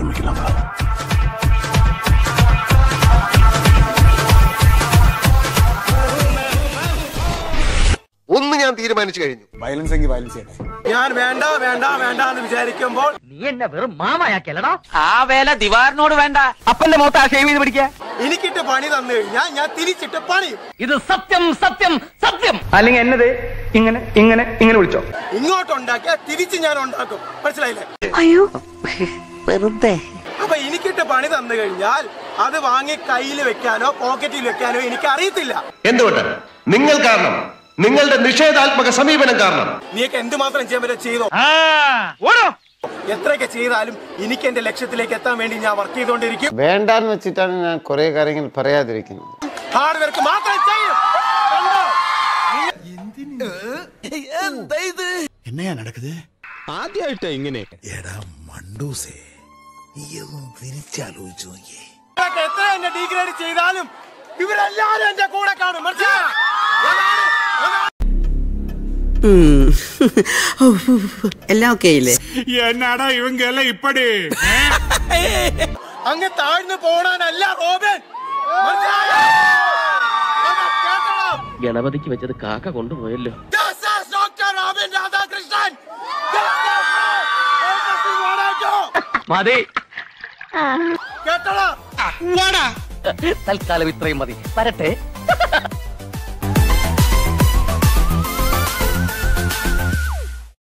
ഒന്ന് ഞാൻ തീരുമാനിച്ചു കഴിഞ്ഞു വയലൻസ് എങ്കിൽ വയലൻസ് ചെയ്യട്ടെ ഞാൻ വേണ്ട വേണ്ട വേണ്ട എന്ന് വിചാരിക്കുമ്പോൾ നീ എന്നെ വെറും മാമയാക്കല്ലടാ ആ വേല ദിവാറിനോട് വേണ്ട അപ്പന്റെ മുഖത്ത് ആ ഷേവ് ചെയ്ത് പിടിക്കുക എനിക്കിട്ട് പണി തന്നു കഴിഞ്ഞാൽ ഞാൻ തിരിച്ചിട്ട് പണിയും ഇത് സത്യം സത്യം സത്യം അല്ലെങ്കിൽ എന്നത് ഇങ്ങനെ ഇങ്ങനെ ഇങ്ങനെ വിളിച്ചോ ഇങ്ങോട്ടുണ്ടാക്കിയാൽ തിരിച്ച് ഞാൻ ഉണ്ടാക്കും മനസ്സിലായില്ലേ അയ്യോ വെറുതെ അപ്പൊ എനിക്കിട്ട് പണി തന്നു കഴിഞ്ഞാൽ അത് വാങ്ങി കയ്യിൽ വെക്കാനോ പോക്കറ്റിൽ വെക്കാനോ എനിക്ക് അറിയത്തില്ല എന്തുകൊണ്ട് നിങ്ങൾ കാരണം നിങ്ങളുടെ നിഷേധാത്മക സമീപനം കാരണം നീക്ക് എന്തുമാത്രം ചെയ്യാൻ പറ്റും ചെയ്തോ എത്രയൊക്കെ ചെയ്താലും എനിക്ക് എന്റെ ലക്ഷ്യത്തിലേക്ക് എത്താൻ വേണ്ടി ഞാൻ വർക്ക് ചെയ്തുകൊണ്ടിരിക്കും വേണ്ടാന്ന് വെച്ചിട്ടാണ് ഞാൻ കുറെ കാര്യങ്ങൾ പറയാതിരിക്കുന്നത് ഹാർഡ് വർക്ക് മാത്രം ചെയ്യും കണ്ടോ? എന്നയാ നടക്കുന്നത് ആദ്യമായിട്ടാ ഇങ്ങനെ എടാ മണ്ടൂസേ നീ ഒന്ന് തിരിച്ചാലോചിച്ചു നോക്കിയേ ഇതൊക്കെ എത്ര എന്നെ ഡീഗ്രേഡ് ചെയ്താലും ഇവരെല്ലാരും എന്റെ കൂടെ കാണും മനസ്സിലായോ? അതാണ്- അതാണ് എല്ലാം ഓക്കെ ഇല്ലേ എന്നാടാ ഇവങ്കെല്ലാം ഇപ്പടി അങ്ങ് താഴ്ന്നു പോണാനല്ല റോബൻ മനസ്സിലായോ? അത് കേൾക്കണം. ഗണപതിക്ക് വെച്ചത് കാക്ക കൊണ്ടുപോയല്ലോ This is Dr. Robin Radhakrishnan. This is my everything what I do. മതി കേട്ടോടാ തൽക്കാലം ഇത്രയും മതി വരട്ടെ